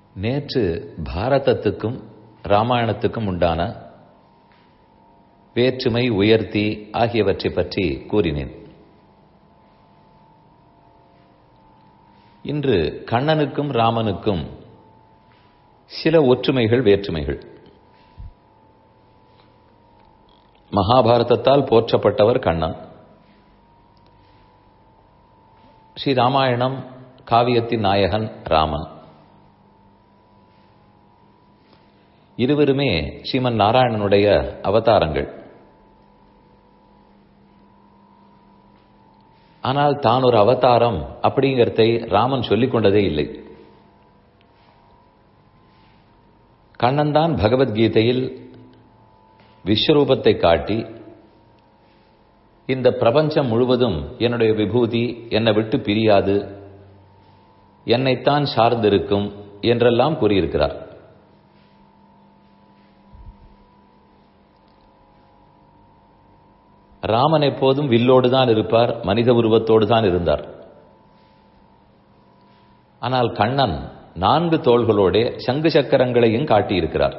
நேற்று பாரதத்துக்கும் ராமாயணத்துக்கும் உண்டான வேற்றுமை உயர்த்தி ஆகியவற்றை பற்றி கூறினேன் இன்று கண்ணனுக்கும் ராமனுக்கும் சில ஒற்றுமைகள் வேற்றுமைகள் மகாபாரதத்தால் போற்றப்பட்டவர் கண்ணன் ஸ்ரீ ராமாயணம் காவியத்தின் நாயகன் ராமன் இருவருமே ஸ்ரீமன் நாராயணனுடைய அவதாரங்கள் ஆனால் தான் ஒரு அவதாரம் அப்படிங்கிறதை ராமன் சொல்லிக் கொண்டதே இல்லை கண்ணன் தான் பகவத்கீதையில் விஸ்வரூபத்தை காட்டி இந்த பிரபஞ்சம் முழுவதும் என்னுடைய விபூதி என்னை விட்டு பிரியாது என்னைத்தான் சார்ந்திருக்கும் என்றெல்லாம் கூறியிருக்கிறார் ராமன் எப்போதும் வில்லோடு தான் இருப்பார் மனித உருவத்தோடு தான் இருந்தார் ஆனால் கண்ணன் நான்கு தோள்களோட சங்கு சக்கரங்களையும் காட்டியிருக்கிறார்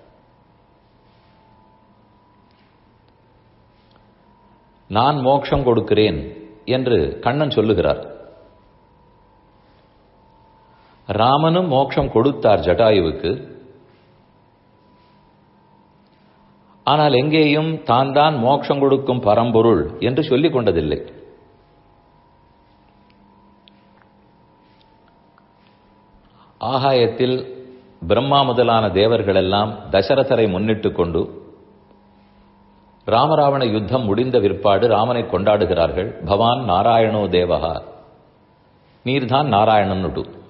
நான் மோட்சம் கொடுக்கிறேன் என்று கண்ணன் சொல்லுகிறார் ராமனும் மோட்சம் கொடுத்தார் ஜட்டாயுவுக்கு ஆனால் எங்கேயும் தான் தான் மோட்சம் கொடுக்கும் பரம்பொருள் என்று சொல்லிக் கொண்டதில்லை ஆகாயத்தில் பிரம்மா முதலான தேவர்கள் எல்லாம் தசரதரை முன்னிட்டு கொண்டு ராமராவண யுத்தம் முடிந்த விற்பாடு ராமனை கொண்டாடுகிறார்கள் பவான் நாராயணோ தேவகா நீர்தான் நாராயணன்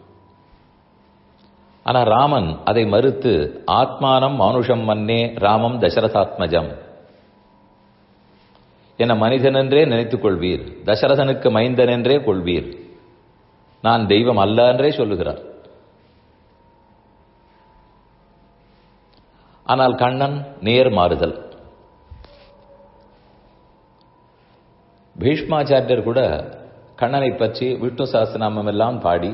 ஆனா ராமன் அதை மறுத்து ஆத்மானம் மானுஷம் மன்னே ராமம் தசரதாத்மஜம் என மனிதனென்றே நினைத்துக் கொள்வீர் தசரதனுக்கு மைந்தன் என்றே கொள்வீர் நான் தெய்வம் அல்ல என்றே சொல்லுகிறார் ஆனால் கண்ணன் நேர் மாறுதல் பீஷ்மாச்சாரியர் கூட கண்ணனை பற்றி விஷ்ணு சாஸ்திரநாமம் எல்லாம் பாடி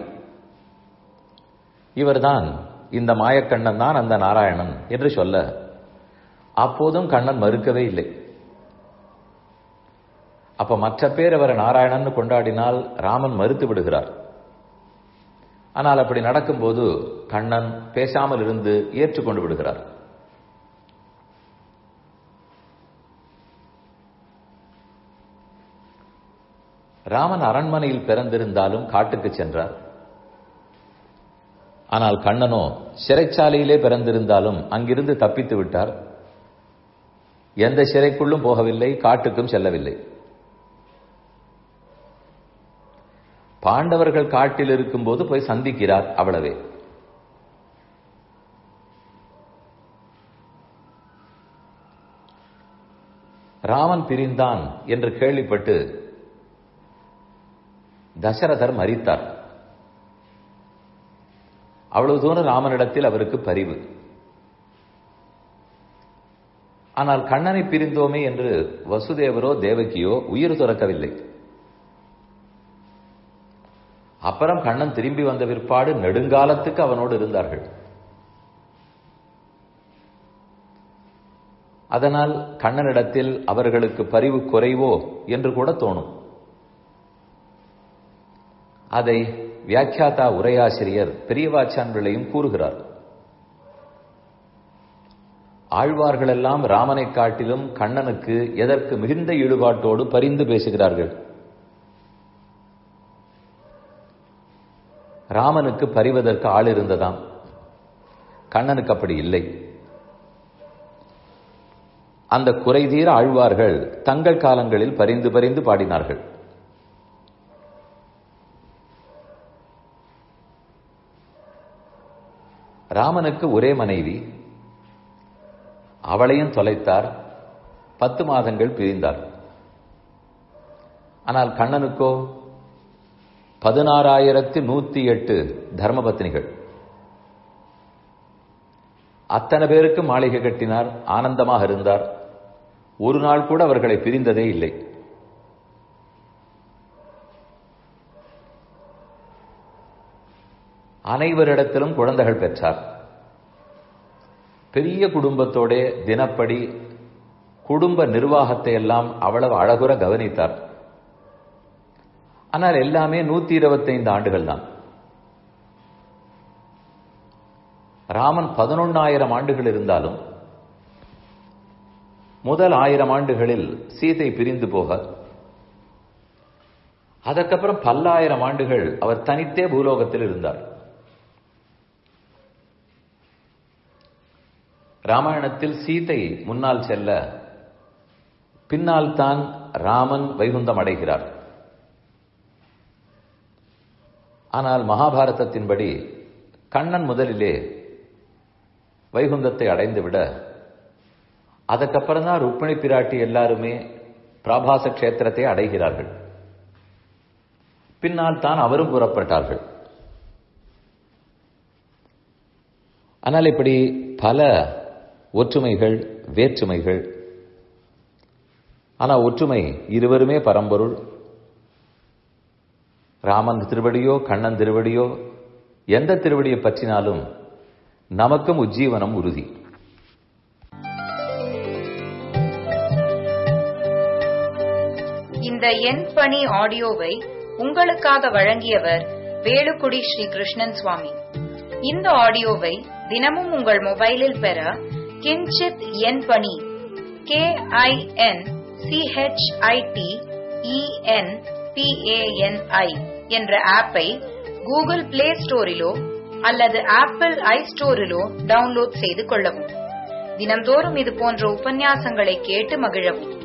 இவர்தான் இந்த மாயக்கண்ணன் தான் அந்த நாராயணன் என்று சொல்ல அப்போதும் கண்ணன் மறுக்கவே இல்லை அப்ப மற்ற பேர் அவரை நாராயணன் கொண்டாடினால் ராமன் மறுத்து விடுகிறார் ஆனால் அப்படி நடக்கும்போது கண்ணன் பேசாமல் இருந்து ஏற்றுக்கொண்டு விடுகிறார் ராமன் அரண்மனையில் பிறந்திருந்தாலும் காட்டுக்கு சென்றார் ஆனால் கண்ணனோ சிறைச்சாலையிலே பிறந்திருந்தாலும் அங்கிருந்து தப்பித்து விட்டார் எந்த சிறைக்குள்ளும் போகவில்லை காட்டுக்கும் செல்லவில்லை பாண்டவர்கள் காட்டில் இருக்கும்போது போய் சந்திக்கிறார் அவ்வளவே ராமன் பிரிந்தான் என்று கேள்விப்பட்டு தசரதர் மறித்தார் அவ்வளவு தூரம் ராமனிடத்தில் அவருக்கு பரிவு ஆனால் கண்ணனை பிரிந்தோமே என்று வசுதேவரோ தேவகியோ உயிர் துறக்கவில்லை அப்புறம் கண்ணன் திரும்பி வந்த பிற்பாடு நெடுங்காலத்துக்கு அவனோடு இருந்தார்கள் அதனால் கண்ணனிடத்தில் அவர்களுக்கு பரிவு குறைவோ என்று கூட தோணும் அதை வியாக்கியாதா உரையாசிரியர் பெரியவாச்சான் பிள்ளையும் கூறுகிறார் ஆழ்வார்களெல்லாம் ராமனை காட்டிலும் கண்ணனுக்கு எதற்கு மிகுந்த ஈடுபாட்டோடு பரிந்து பேசுகிறார்கள் ராமனுக்கு பரிவதற்கு ஆள் இருந்ததாம் கண்ணனுக்கு அப்படி இல்லை அந்த குறைதீர ஆழ்வார்கள் தங்கள் காலங்களில் பரிந்து பரிந்து பாடினார்கள் ராமனுக்கு ஒரே மனைவி அவளையும் தொலைத்தார் பத்து மாதங்கள் பிரிந்தார் ஆனால் கண்ணனுக்கோ பதினாறாயிரத்தி நூத்தி எட்டு தர்மபத்னிகள் அத்தனை பேருக்கு மாளிகை கட்டினார் ஆனந்தமாக இருந்தார் ஒரு நாள் கூட அவர்களை பிரிந்ததே இல்லை அனைவரிடத்திலும் குழந்தைகள் பெற்றார் பெரிய குடும்பத்தோட தினப்படி குடும்ப நிர்வாகத்தை எல்லாம் அவ்வளவு அழகுற கவனித்தார் ஆனால் எல்லாமே நூத்தி இருபத்தைந்து ஆண்டுகள் தான் ராமன் பதினொன்னாயிரம் ஆண்டுகள் இருந்தாலும் முதல் ஆயிரம் ஆண்டுகளில் சீதை பிரிந்து போக அதற்கப்புறம் பல்லாயிரம் ஆண்டுகள் அவர் தனித்தே பூலோகத்தில் இருந்தார் ராமாயணத்தில் சீதை முன்னால் செல்ல பின்னால் தான் ராமன் வைகுந்தம் அடைகிறார் ஆனால் மகாபாரதத்தின்படி கண்ணன் முதலிலே வைகுந்தத்தை அடைந்துவிட அதுக்கப்புறம் தான் ருக்மிணி பிராட்டி எல்லாருமே பிராபாச கஷேத்திரத்தை அடைகிறார்கள் பின்னால் தான் அவரும் புறப்பட்டார்கள் ஆனால் இப்படி பல ஒற்றுமைகள் வேற்றுமைகள் ஆனா ஒற்றுமை இருவருமே பரம்பொருள் ராமன் திருவடியோ கண்ணன் திருவடியோ எந்த திருவடியை பற்றினாலும் நமக்கும் உஜ்ஜீவனம் உறுதி இந்த எண் பணி ஆடியோவை உங்களுக்காக வழங்கியவர் வேலுக்குடி ஸ்ரீ கிருஷ்ணன் சுவாமி இந்த ஆடியோவை தினமும் உங்கள் மொபைலில் பெற கிஞ்சித் எண் பணி கே ஐ என் சிஹெச்ஐடி இஎன் பிஏஎன்ஐ என்ற ஆப்பை கூகுள் பிளே ஸ்டோரிலோ அல்லது ஆப்பிள் ஐ ஸ்டோரிலோ டவுன்லோட் செய்து கொள்ளவும் தினந்தோறும் இது போன்ற உபன்யாசங்களை கேட்டு மகிழவும்